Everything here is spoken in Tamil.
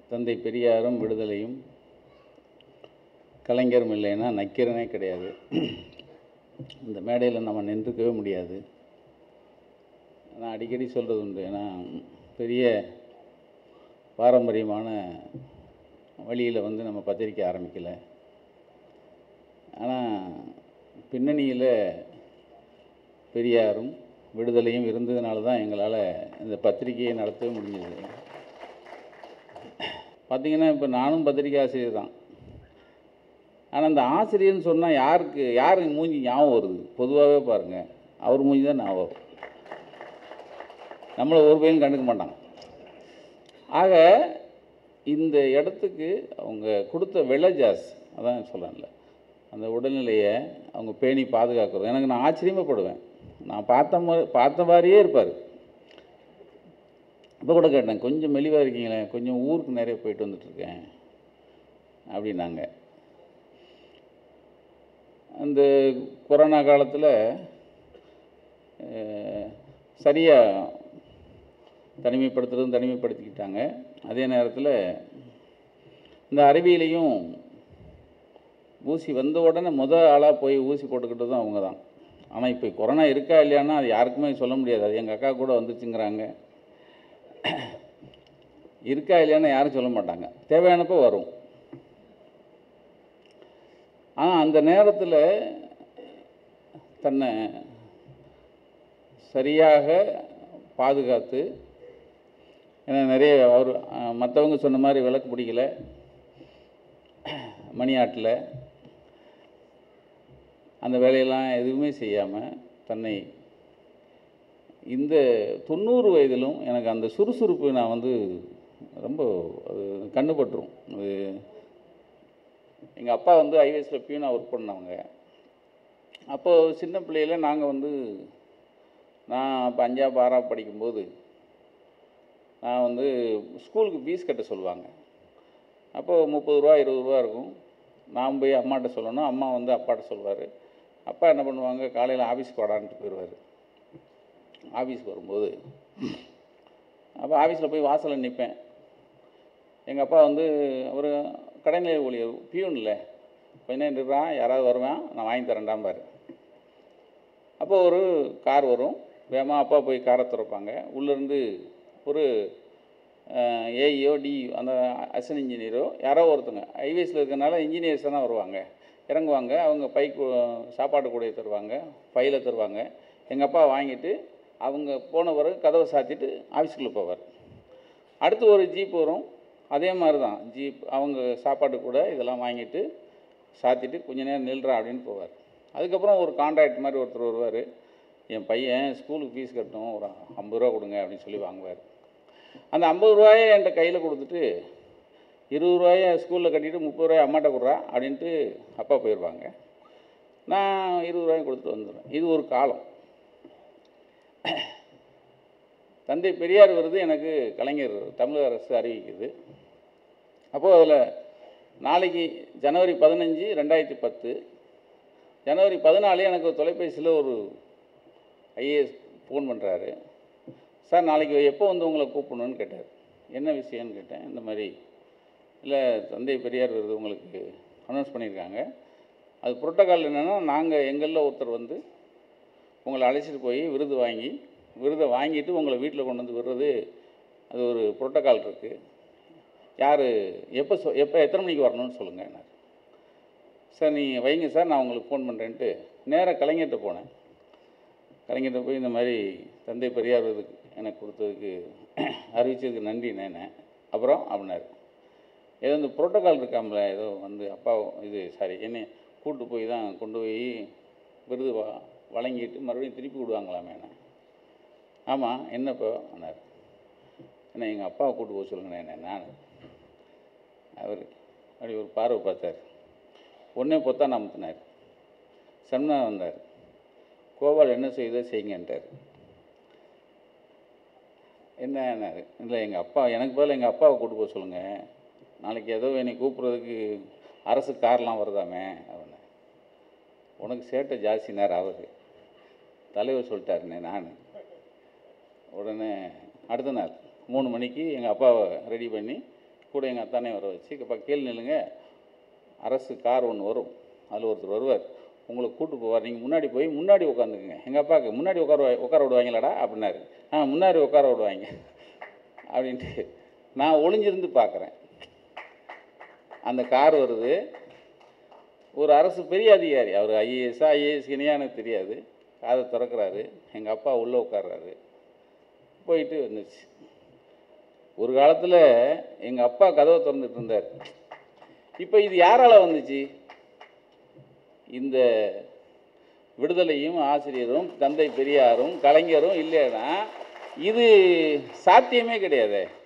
தந்தை பெரியாரும் விடுதலையும் கலைஞரும் இல்லைன்னா நக்கீரனே கிடையாது இந்த மேடையில் நம்ம நின்றுக்கவே முடியாது நான் அடிக்கடி சொல்கிறது உண்டு ஏன்னா பெரிய பாரம்பரியமான வழியில் வந்து நம்ம பத்திரிக்கை ஆரம்பிக்கலை ஆனால் பின்னணியில் பெரியாரும் விடுதலையும் இருந்ததுனால தான் எங்களால் இந்த பத்திரிகையை நடத்தவே முடிஞ்சது பார்த்திங்கன்னா இப்போ நானும் பத்திரிக்கை ஆசிரியர் தான் ஆனால் அந்த ஆசிரியர்னு சொன்னால் யாருக்கு யாருக்கு மூஞ்சி ஞாபகம் வருது பொதுவாகவே பாருங்கள் அவர் மூஞ்சி தான் ஞாபகம் வரும். நம்மளை ஒரு பையன் கண்டுக்க மாட்டாங்க ஆக இந்த இடத்துக்கு அவங்க கொடுத்த விலை ஜாஸ்தி அதான் சொல்கிறேன்ல அந்த உடல்நிலையை அவங்க பேணி பாதுகாக்கிறது எனக்கு நான் ஆச்சரியமாப்படுவேன் நான் பார்த்த மா பார்த்த மாதிரியே இருப்பார் இப்போ கூட கேட்டேன் கொஞ்சம் மெலிவாக இருக்கீங்களே கொஞ்சம் ஊருக்கு நிறைய போயிட்டு வந்துட்டுருக்கேன் அப்படின்னாங்க அந்த கொரோனா காலத்தில் சரியாக தனிமைப்படுத்துறதும் தனிமைப்படுத்திக்கிட்டாங்க அதே நேரத்தில் இந்த அறிவியலையும் ஊசி வந்த உடனே முத ஆளாக போய் ஊசி போட்டுக்கிட்டதும் அவங்க தான் ஆனால் இப்போ கொரோனா இருக்கா இல்லையானா அது யாருக்குமே சொல்ல முடியாது அது எங்கள் அக்கா கூட வந்துச்சுங்கிறாங்க இருக்கா இல்லையான்னு யாரும் சொல்ல மாட்டாங்க தேவையானப்போ வரும் ஆனால் அந்த நேரத்தில் தன்னை சரியாக பாதுகாத்து ஏன்னா நிறைய அவர் மற்றவங்க சொன்ன மாதிரி விளக்கு பிடிக்கல மணியாட்டில் அந்த வேலையெல்லாம் எதுவுமே செய்யாமல் தன்னை இந்த தொண்ணூறு வயதிலும் எனக்கு அந்த சுறுசுறுப்பு நான் வந்து ரொம்ப அது கண்ணுப்பட்டுரும் அது எங்கள் அப்பா வந்து ஐவிஎஸில் பியூனாக ஒர்க் பண்ணவங்க அப்போது சின்ன பிள்ளையில நாங்கள் வந்து நான் அப்போ அஞ்சாவது ஆறாவது படிக்கும்போது நான் வந்து ஸ்கூலுக்கு ஃபீஸ் கட்ட சொல்லுவாங்க அப்போது முப்பது ரூபா இருபது ரூபா இருக்கும் நான் போய் அம்மாட்ட சொல்லணும் அம்மா வந்து அப்பாட்ட சொல்லுவார் அப்பா என்ன பண்ணுவாங்க காலையில் ஆஃபீஸ்க்கு வாடான்ட்டு போயிடுவார் ஆஃபீஸ்க்கு வரும்போது அப்போ ஆஃபீஸில் போய் வாசலில் நிற்பேன் எங்கள் அப்பா வந்து ஒரு கடைநிலை ஊழியர் பியூன் இல்லை கொஞ்ச நேரம் நிற்கிறான் யாராவது வருவேன் நான் வாங்கி தரேன்டாம்பார் அப்போ ஒரு கார் வரும் வேகமாக அப்பா போய் காரை திறப்பாங்க உள்ளேருந்து ஒரு ஏஇஓ டி அந்த அசன் இன்ஜினியரோ யாரோ ஒருத்தங்க ஹைவேஸில் இருக்கிறனால இன்ஜினியர்ஸ் தான் வருவாங்க இறங்குவாங்க அவங்க பைக் சாப்பாடு கூட தருவாங்க ஃபைலை தருவாங்க எங்கள் அப்பா வாங்கிட்டு அவங்க போன பிறகு கதவை சாத்திட்டு ஆஃபீஸுக்குள்ளே போவார் அடுத்து ஒரு ஜீப் வரும் அதே மாதிரி தான் ஜீப் அவங்க சாப்பாடு கூட இதெல்லாம் வாங்கிட்டு சாத்திட்டு கொஞ்ச நேரம் நில்றா அப்படின்னு போவார் அதுக்கப்புறம் ஒரு கான்ட்ராக்ட் மாதிரி ஒருத்தர் வருவார் என் பையன் ஸ்கூலுக்கு ஃபீஸ் கட்டணும் ஒரு ஐம்பது ரூபா கொடுங்க அப்படின்னு சொல்லி வாங்குவார் அந்த ஐம்பது ரூபாயை என்கிட்ட கையில் கொடுத்துட்டு இருபது ரூபாயை ஸ்கூலில் கட்டிட்டு முப்பது ரூபாய் அம்மாட்ட கொடுறா அப்படின்ட்டு அப்பா போயிடுவாங்க நான் இருபது ரூபாயும் கொடுத்துட்டு வந்துடுவேன் இது ஒரு காலம் தந்தை பெரியார் விருது எனக்கு கலைஞர் தமிழக அரசு அறிவிக்குது அப்போது அதில் நாளைக்கு ஜனவரி பதினஞ்சு ரெண்டாயிரத்தி பத்து ஜனவரி பதினாலு எனக்கு தொலைபேசியில் ஒரு ஐஏஎஸ் ஃபோன் பண்ணுறாரு சார் நாளைக்கு எப்போ வந்து உங்களை கூப்பிடணும்னு கேட்டார் என்ன விஷயம்னு கேட்டேன் இந்த மாதிரி இல்லை தந்தை பெரியார் விருது உங்களுக்கு அனௌன்ஸ் பண்ணியிருக்காங்க அது புரோட்டோக்கால் என்னென்னா நாங்கள் எங்களில் ஒருத்தர் வந்து உங்களை அழைச்சிட்டு போய் விருது வாங்கி விருதை வாங்கிட்டு உங்களை வீட்டில் கொண்டு வந்து விடுறது அது ஒரு புரோட்டோக்கால் இருக்குது யார் எப்போ சொ எப்போ எத்தனை மணிக்கு வரணும்னு சொல்லுங்கள் என்ன சார் நீங்கள் வைங்க சார் நான் உங்களுக்கு ஃபோன் பண்ணுறேன்ட்டு நேராக கலைஞர்கிட்ட போனேன் கலைஞர்கிட்ட போய் இந்த மாதிரி தந்தை பெரியார் விருது எனக்கு கொடுத்ததுக்கு அறிவிச்சதுக்கு நன்றி நேனே அப்புறம் அப்படின்னாரு ஏதோ இந்த புரோட்டோக்கால் இருக்காமல ஏதோ வந்து அப்பா இது சாரி என்னை கூட்டு போய் தான் கொண்டு போய் விருது வா வழங்கிட்டு மறுபடியும் திருப்பி விடுவாங்களாமே என்ன ஆமாம் என்னப்போ அண்ணார் என்ன எங்கள் அப்பாவை கூட்டு போக சொல்லுங்கண்ணே என்ன நான் அவர் அப்படி ஒரு பார்வை பார்த்தார் ஒன்றே பொத்தான் அமுத்தினார் சம்னா வந்தார் கோபால் என்ன செய்தோ செய்யுங்கன்ட்டார் என்னன்னாரு இல்லை எங்கள் அப்பா எனக்கு பதில் எங்கள் அப்பாவை கூட்டு போக சொல்லுங்கள் நாளைக்கு ஏதோ என்னை கூப்பிட்றதுக்கு அரசு கார்லாம் வருதாமே அப்படின்னு உனக்கு சேட்டை ஜாஸ்தினார் அவர் தலைவர் சொல்லிட்டாருண்ணே நான் உடனே அடுத்த நாள் மூணு மணிக்கு எங்கள் அப்பாவை ரெடி பண்ணி கூட எங்கள் அத்தானே வர வச்சு இப்போ கீழே நில்லுங்க அரசு கார் ஒன்று வரும் அதில் ஒருத்தர் வருவார் உங்களை கூட்டு போவார் நீங்கள் முன்னாடி போய் முன்னாடி உட்காந்துக்குங்க எங்கள் அப்பாவுக்கு முன்னாடி உட்கார வை- உட்கார விடுவாங்களாடா அப்படின்னாரு ஆ முன்னாடி உட்கார விடுவாங்க அப்படின்ட்டு நான் ஒளிஞ்சிருந்து பார்க்குறேன் அந்த கார் வருது ஒரு அரசு பெரிய அதிகாரி அவர் ஐஏஎஸ்ஸா ஐஏஎஸ் இணையா எனக்கு தெரியாது காதை திறக்கிறாரு எங்கள் அப்பா உள்ளே உட்கார்றாரு போயிட்டு வந்துச்சு ஒரு காலத்தில் எங்கள் அப்பா கதவை திறந்துட்டு இருந்தார் இப்போ இது யாரால் வந்துச்சு இந்த விடுதலையும் ஆசிரியரும் தந்தை பெரியாரும் கலைஞரும் இல்லைன்னா இது சாத்தியமே கிடையாதே